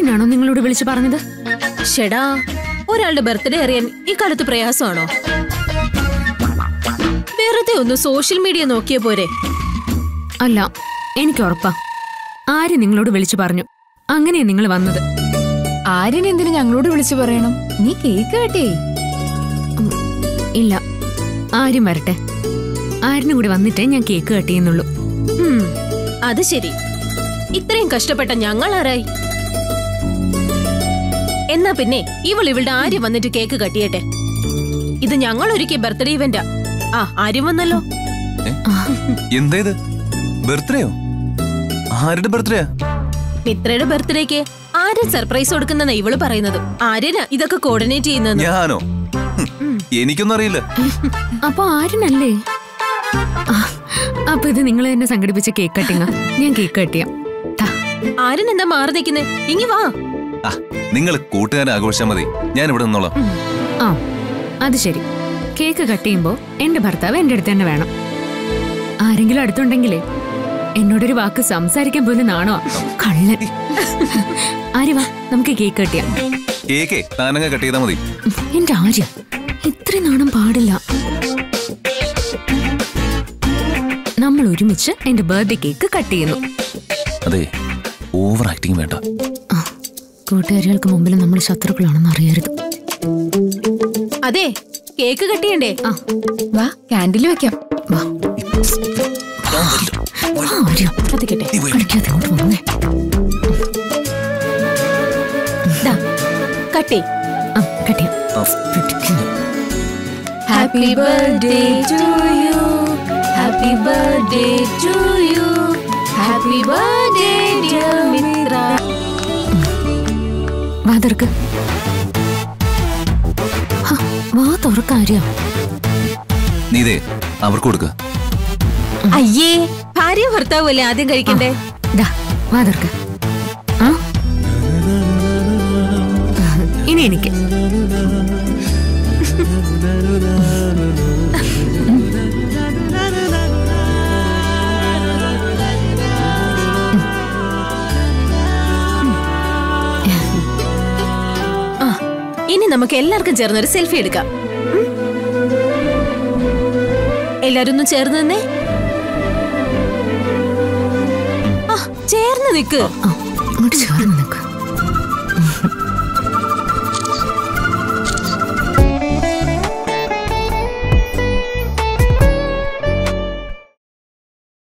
ആര്യനാണോ നിങ്ങളോട് വിളിച്ചു പറഞ്ഞത് ഷെടാ ഒരാളുടെ ബർത്ത്ഡേ അറിയാൻ ഈ കാലത്ത് പ്രയാസമാണോ വെറുതെ ഒന്ന് സോഷ്യൽ മീഡിയ നോക്കിയ പോരെ അല്ല എനിക്ക് ഉറപ്പാ ആര്യ നിങ്ങളോട് വിളിച്ചു പറഞ്ഞു അങ്ങനെയാ നിങ്ങൾ വന്നത് ആര്യൻ എന്തിനു ഞങ്ങളോട് വിളിച്ചു പറയണം നീ കേക്ക് കേട്ടേ ഇല്ല ആര്യം വരട്ടെ ആര്യനും കൂടി വന്നിട്ടേ ഞാൻ കേക്ക് കട്ട് ചെയ്യുന്നുള്ളൂ ഉം, അത് ശരി ഇത്രയും കഷ്ടപ്പെട്ട ഞങ്ങൾ ആരായി എന്നാ പിന്നെ ഇവൾ ഇവളുടെ ആര്യം വന്നിട്ട് കേക്ക് കട്ടിയട്ടെ ഇത് ഞങ്ങൾ ഒരുക്കിയ ബർത്ത്ഡേ ഇവന്റാ ആ ആര്യം വന്നല്ലോ എന്താ ഇത് ബർത്ത്ഡേയോ ആരുടെ ബർത്ത്ഡേയാ മിത്രയുടെ ബർത്ത്ഡേക്ക് ആര്യൻ സർപ്രൈസ് കൊടുക്കുന്ന ഇവള് പറയുന്നത് ആര്യനാ ഇതൊക്കെ കോർഡിനേറ്റ് ചെയ്യുന്നത് ഞാനോ ഹും, എനിക്കൊന്നും അറിയില്ല അപ്പൊ ആര്യനല്ലേ ആ, അപ്പൊ ഇത് നിങ്ങൾ തന്നെ സംഘടിപ്പിച്ച കേക്ക് കട്ടിങ്ങാ ഞാൻ കേക്ക് കട്ട് ചെയ്യാം ദാ, ആര്യൻ എന്താ മാറി നിൽക്കുന്നേ ഇങ്ങി വാ ആ നിങ്ങൾ കൂട്ടുകാരെ ആഘോഷിച്ചാൽ മതി ഞാൻ ഇവിടെ നിന്നോളാം ആ അത് ശരി കേക്ക് കട്ട് ചെയ്യുമ്പോ എന്റെ ഭർത്താവ് എന്റെ അടുത്ത് തന്നെ വേണം ആരെങ്കിലും അടുത്തുണ്ടെങ്കിലേ എന്നോടൊരു വാക്ക് സംസാരിക്കാൻ പോലും നാണോ കള്ളൻ ആര്യ വാ നമുക്ക് കേക്ക് കട്ട് ചെയ്യാം കേക്കേ താനങ്ങ കട്ട് ചെയ്താൽ മതി എന്റെ ആര്യ ഇത്ര നാണം പാടില്ല നമ്മൾ ഒരുമിച്ച് എന്റെ ബർത്ത്ഡേ കേക്ക് കട്ട് ചെയ്യുന്നു അതെ ഓവർ ആക്ടിങ് വേണ്ട ആ, കൂട്ടുകാരികൾക്ക് മുമ്പിൽ നമ്മൾ ശത്രുക്കളാണെന്ന് അറിയരുത് അതെ കേക്ക് കട്ടിയണ്ടേ ആ വാ ക്യാൻഡിൽ വെക്കാം വാ ആ, ആര്യ കത്തിക്കട്ടെ കളിക്കാതെ ഇങ്ങോട്ട് വന്നേ ദാ, കട്ടി ആ കട്ട് ചെയ്യാം happy birthday to you happy birthday to you happy birthday dear Mithra വാ തുറക്ക് ഹ, വാ തുറക്കാര്യ നീതേ അവർക്ക് കൊടുക്ക അയ്യേ ഭാര്യ ഭർത്താവ് അല്ലേ ആദ്യം കഴിക്കണ്ടേ ദാ വാ തുറക്ക് ആ ഇനി എനിക്ക് ആ ഇനി നമുക്ക് എല്ലാവർക്കും ചേർന്നൊരു സെൽഫി എടുക്കാം ഉം? എല്ലാരും ഒന്ന് ചേർന്ന് നിന്നേ ആ ചേർന്ന് നിക്ക് ആ അങ്ങോട്ട് ചേർന്ന് നിൽക്ക്